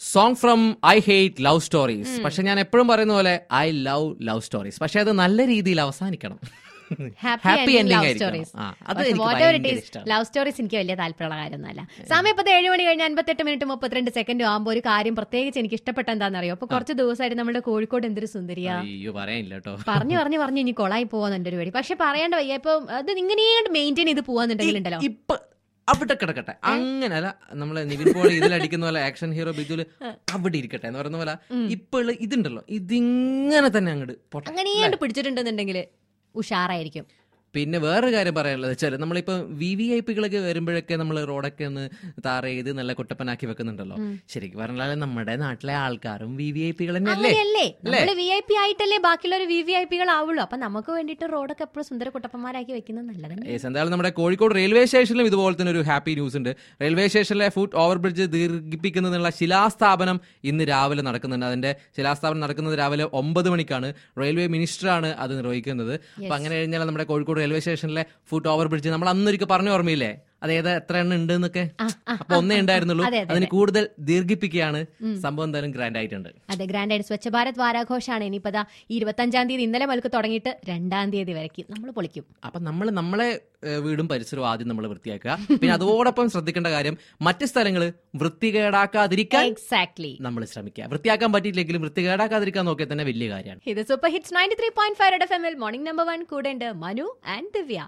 Song from I hate love stories പക്ഷെ ഞാൻ എപ്പോഴും പറയുന്ന പോലെ ഐ ലവ് ലവ് സ്റ്റോറീസ് പക്ഷെ അത് നല്ല രീതിയിൽ അവസാനിക്കണം ഹാപ്പി ending ലവ് ആയിരിക്കണം. സ്റ്റോറീസ് ആ, അത് എനിക്ക് വാട്ട് എവർ ഇറ്റ് ഭയങ്കര ഈസ് ഇഷ്ടമാണ്. ലവ് സ്റ്റോറീസ് എനിക്ക് വലിയ താല്പര്യമുള്ള കാര്യമൊന്നുമല്ല സമയം ഇപ്പത്തെ ഏഴ് മണി കഴിഞ്ഞ് അൻപത്തെട്ട് മിനിറ്റ് മുപ്പത്തിരണ്ട് സെക്കൻഡ് ആകുമ്പോൾ ഒരു കാര്യം പ്രത്യേകിച്ച് എനിക്ക് ഇഷ്ടപ്പെട്ട എന്താണെന്നറിയോ അപ്പൊ കുറച്ച് ദിവസമായിട്ട് നമ്മുടെ കോഴിക്കോട് എന്തൊരു സുന്ദരിയാ അയ്യോ പറയാനില്ല കേട്ടോ പറഞ്ഞു പറഞ്ഞു പറഞ്ഞു ഇനി കൊളായി പോവാന്നുണ്ട് ഒരു പേടി പക്ഷെ പറയേണ്ട വയ്യ ഇപ്പൊ അത് ഇങ്ങനെയായിട്ട് മെയിൻറ്റെയിൻ ചെയ്ത് പോവാന്നുണ്ടെങ്കിൽ ഉണ്ടല്ലോ ഇപ്പൊ അവിടെ കിടക്കട്ടെ അങ്ങനല്ല നമ്മളെ നിവിൻ പോളി ഇതിലടിക്കുന്ന പോലെ ആക്ഷൻ ഹീറോ ബിജുല് അവിടെ ഇരിക്കട്ടെ എന്ന് പറയുന്ന പോലെ ഇപ്പൊ ഉള്ള ഇതുണ്ടല്ലോ ഇതിങ്ങനെ തന്നെ അങ്ങോട്ട് പോട്ടെ അങ്ങനെയാണ്ട് പിടിച്ചിട്ടുണ്ടെന്നുണ്ടെങ്കിൽ ഉഷാറായിരിക്കും പിന്നെ വേറൊരു കാര്യം പറയാനുള്ളത് വെച്ചാൽ നമ്മളിപ്പോ വി വി ഐ പികളൊക്കെ വരുമ്പോഴൊക്കെ നമ്മൾ റോഡൊക്കെ ഒന്ന് താറ ചെയ്ത് നല്ല കുട്ടപ്പനാക്കി വെക്കുന്നുണ്ടല്ലോ ശരിക്കും പറഞ്ഞാൽ നമ്മുടെ നാട്ടിലെ ആൾക്കാരും വി വി ഐ പികൾ തന്നെയല്ലേ അങ്ങനെയല്ലേ നമ്മള് വി ഐ പി ആയിട്ടല്ലേ ബാക്കിയുള്ളവർ വി വി ഐ പികൾ ആവുള്ളൂ അപ്പൊ നമുക്ക് വേണ്ടിയിട്ട് റോഡൊക്കെ എപ്പോഴും സുന്ദര കുട്ടപ്പന്മാരാക്കി വെക്കുന്നത് നല്ലതന്നെ Yes, എന്തായാലും നമ്മുടെ കോഴിക്കോട് റെയിൽവേ സ്റ്റേഷനിലും ഇതുപോലെ തന്നെ ഒരു ഹാപ്പി ന്യൂസ് ഉണ്ട് റെയിൽവേ സ്റ്റേഷനിലെ ഫുട് ഓവർ ബ്രിഡ്ജ് ദീർഘിപ്പിക്കുന്നതിനുള്ള ശിലാസ്ഥാപനം ഇന്ന് രാവിലെ നടക്കുന്നുണ്ട് അതിന്റെ ശിലാസ്ഥാപനം നടക്കുന്നത് രാവിലെ ഒമ്പത് മണിക്കാണ് റെയിൽവേ മിനിസ്റ്ററാണ് അത് നിർവഹിക്കുന്നത് അപ്പൊ അങ്ങനെ കഴിഞ്ഞാൽ നമ്മുടെ കോഴിക്കോട് റെയിൽവേ സ്റ്റേഷനിലെ ഫുട് ഓവർ ബ്രിഡ്ജ് നമ്മൾ അന്നൊരിക്കൽ പറഞ്ഞു ഓർമ്മയില്ലേ അതേത് എത്ര എണ്ണം ഉണ്ട് എന്നൊക്കെ ആ, ആ, അപ്പൊ ഒന്നേ ഉണ്ടായിരുന്നുള്ളൂ അതെ, അതെ, അതിന് കൂടുതൽ ദീർഘിപ്പിക്കുകയാണ് സംഭവം എന്തായാലും ഗ്രാൻഡ് ആയിട്ടുണ്ട് അതെ ഗ്രാൻഡ് ആയിട്ട് സ്വച്ഛ ഭാരത് വാരാഘോഷാണ് ഇനിയിപ്പോ ദാ ഈ ഇരുപത്തഞ്ചാം തീയതി ഇന്നലെ മുതൽക്ക് തുടങ്ങിയിട്ട് രണ്ടാം തീയതി വരയ്ക്ക് നമ്മൾ പൊളിക്കും അപ്പൊ നമ്മൾ നമ്മളെ ഏഹ്, വീടും പരിസരവും ആദ്യം നമ്മൾ വൃത്തിയാക്കുക പിന്നെ അതോടൊപ്പം ശ്രദ്ധിക്കേണ്ട കാര്യം മറ്റ് സ്ഥലങ്ങൾ വൃത്തികേടാക്കാതിരിക്കാൻ എക്സാക്ട്ലി നമ്മൾ ശ്രമിക്കുക വൃത്തിയാക്കാൻ പറ്റിയില്ലെങ്കിലും വൃത്തികേടാക്കാതിരിക്കാൻ നോക്കിയാൽ തന്നെ വലിയ കാര്യമാണ് ഇത് super hits ninety three point five F M L morning number one കൂടെ ഉണ്ട് മനു ആൻഡ് ദിവ്യ